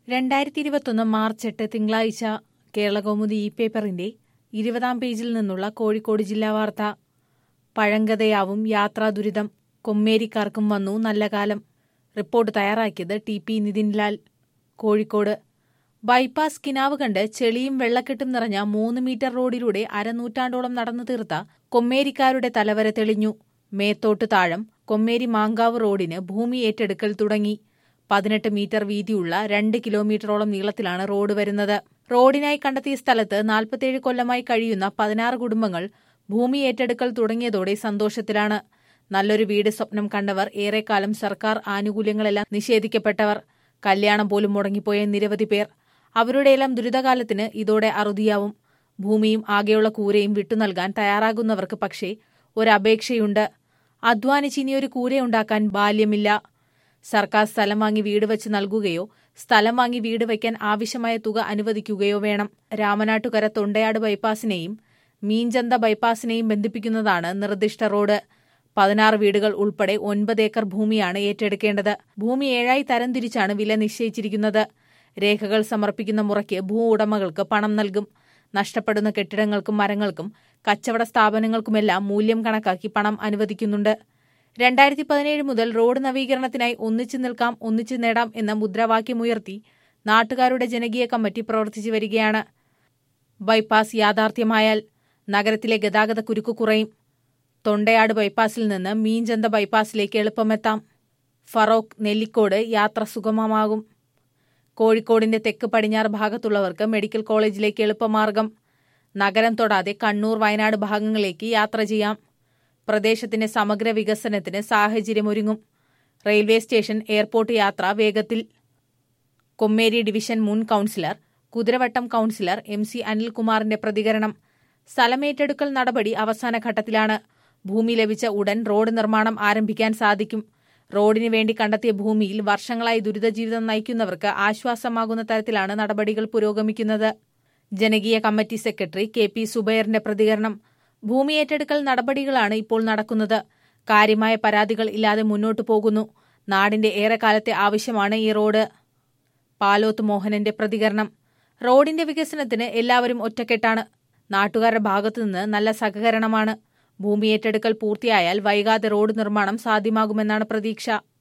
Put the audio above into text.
രണ്ടായിരത്തി ഇരുപത്തൊന്ന് മാർച്ച് എട്ട് തിങ്കളാഴ്ച കേരളകൗമുദി ഇ പേപ്പറിന്റെ ഇരുപതാം പേജിൽ നിന്നുള്ള കോഴിക്കോട് ജില്ലാ വാർത്ത പഴങ്കഥയാവും യാത്രാ ദുരിതം കൊമ്മേരിക്കാർക്കും വന്നു നല്ല കാലം റിപ്പോർട്ട് തയ്യാറാക്കിയത് T P Nithinlal Kozhikode bypass കിനാവ് കണ്ട് ചെളിയും വെള്ളക്കെട്ടും നിറഞ്ഞ മൂന്ന് മീറ്റർ റോഡിലൂടെ അരനൂറ്റാണ്ടോളം നടന്നു തീർത്ത കൊമ്മേരിക്കാരുടെ തലവര തെളിഞ്ഞു മേത്തോട്ട് താഴം കൊമ്മേരി മാങ്കാവ് റോഡിന് ഭൂമി ഏറ്റെടുക്കൽ തുടങ്ങി പതിനെട്ട് മീറ്റർ വീതിയുള്ള രണ്ട് കിലോമീറ്ററോളം നീളത്തിലാണ് റോഡ് വരുന്നത് റോഡിനായി കണ്ടെത്തിയ സ്ഥലത്ത് നാൽപ്പത്തേഴ് കൊല്ലമായി കഴിയുന്ന പതിനാറ് കുടുംബങ്ങൾ ഭൂമി ഏറ്റെടുക്കൽ തുടങ്ങിയതോടെ സന്തോഷത്തിലാണ് നല്ലൊരു വീട് സ്വപ്നം കണ്ടവർ ഏറെക്കാലം സർക്കാർ ആനുകൂല്യങ്ങളെല്ലാം നിഷേധിക്കപ്പെട്ടവർ കല്യാണം പോലും മുടങ്ങിപ്പോയ നിരവധി പേർ അവരുടെയെല്ലാം ദുരിതകാലത്തിന് ഇതോടെ അറുതിയാവും ഭൂമിയും ആകെയുള്ള കൂരയും വിട്ടു നൽകാൻ തയ്യാറാകുന്നവർക്ക് പക്ഷേ ഒരപേക്ഷയുണ്ട് അധ്വാനിച്ച് ഇനിയൊരു കൂരയുണ്ടാക്കാൻ ബാല്യമില്ല സർക്കാർ സ്ഥലം വാങ്ങി വീട് വെച്ച് നൽകുകയോ സ്ഥലം വാങ്ങി വീട് വയ്ക്കാൻ ആവശ്യമായ തുക അനുവദിക്കുകയോ വേണം രാമനാട്ടുകര തൊണ്ടയാട് ബൈപ്പാസിനെയും മീൻചന്ത ബൈപ്പാസിനെയും ബന്ധിപ്പിക്കുന്നതാണ് നിർദ്ദിഷ്ട റോഡ് പതിനാറ് വീടുകൾ ഉൾപ്പെടെ ഒൻപത് ഏക്കർ ഭൂമിയാണ് ഏറ്റെടുക്കേണ്ടത് ഭൂമി ഏഴായി തരംതിരിച്ചാണ് വില നിശ്ചയിച്ചിരിക്കുന്നത് രേഖകൾ സമർപ്പിക്കുന്ന മുറയ്ക്ക് ഭൂ ഉടമകൾക്ക് പണം നൽകും നഷ്ടപ്പെടുന്ന കെട്ടിടങ്ങൾക്കും മരങ്ങൾക്കും കച്ചവട സ്ഥാപനങ്ങൾക്കുമെല്ലാം മൂല്യം കണക്കാക്കി പണം അനുവദിക്കുന്നുണ്ട് രണ്ടായിരത്തി പതിനേഴ് മുതൽ റോഡ് നവീകരണത്തിനായി ഒന്നിച്ചു നിൽക്കാം ഒന്നിച്ചു നേടാം എന്ന മുദ്രാവാക്യമുയർത്തി നാട്ടുകാരുടെ ജനകീയ കമ്മിറ്റി പ്രവർത്തിച്ചു വരികയാണ് ബൈപ്പാസ് യാഥാർത്ഥ്യമായാൽ നഗരത്തിലെ ഗതാഗത കുരുക്ക് കുറയും തൊണ്ടയാട് ബൈപ്പാസിൽ നിന്ന് മീൻചന്ത ബൈപ്പാസിലേക്ക് എളുപ്പമെത്താം ഫറോക്ക് നെല്ലിക്കോട് യാത്ര സുഗമമാകും കോഴിക്കോടിന്റെ തെക്ക് പടിഞ്ഞാറ് ഭാഗത്തുള്ളവർക്ക് മെഡിക്കൽ കോളേജിലേക്ക് എളുപ്പമാർഗം നഗരം തൊടാതെ കണ്ണൂർ വയനാട് ഭാഗങ്ങളിലേക്ക് യാത്ര ചെയ്യാം പ്രദേശത്തിന്റെ സമഗ്ര വികസനത്തിന് സാഹചര്യമൊരുങ്ങും റെയിൽവേ സ്റ്റേഷൻ എയർപോർട്ട് യാത്ര വേഗത്തിൽ കൊമ്മേരി ഡിവിഷൻ മുൻ councillor Kuthiravattam councillor M C അനിൽകുമാറിന്റെ പ്രതികരണം സ്ഥലമേറ്റെടുക്കൽ നടപടി അവസാന ഘട്ടത്തിലാണ് ഭൂമി ലഭിച്ച ഉടൻ റോഡ് നിർമ്മാണം ആരംഭിക്കാൻ സാധിക്കും റോഡിന് വേണ്ടി കണ്ടെത്തിയ ഭൂമിയിൽ വർഷങ്ങളായി ദുരിതജീവിതം നയിക്കുന്നവർക്ക് ആശ്വാസമാകുന്ന തരത്തിലാണ് നടപടികൾ പുരോഗമിക്കുന്നത് ജനകീയ കമ്മിറ്റി സെക്രട്ടറി കെ പി സുബൈറിന്റെ പ്രതികരണം ഭൂമി ഏറ്റെടുക്കൽ നടപടികളാണ് ഇപ്പോൾ നടക്കുന്നത് കാര്യമായ പരാതികൾ ഇല്ലാതെ മുന്നോട്ടു പോകുന്നു നാടിന്റെ ഏറെക്കാലത്തെ ആവശ്യമാണ് ഈ റോഡ് പാലോത്ത് മോഹനന്റെ പ്രതികരണം റോഡിന്റെ വികസനത്തിന് എല്ലാവരും ഒറ്റക്കെട്ടാണ് നാട്ടുകാരുടെ ഭാഗത്തുനിന്ന് നല്ല സഹകരണമാണ് ഭൂമി ഏറ്റെടുക്കൽ പൂർത്തിയായാൽ വൈകാതെ റോഡ് നിർമ്മാണം സാധ്യമാകുമെന്നാണ് പ്രതീക്ഷ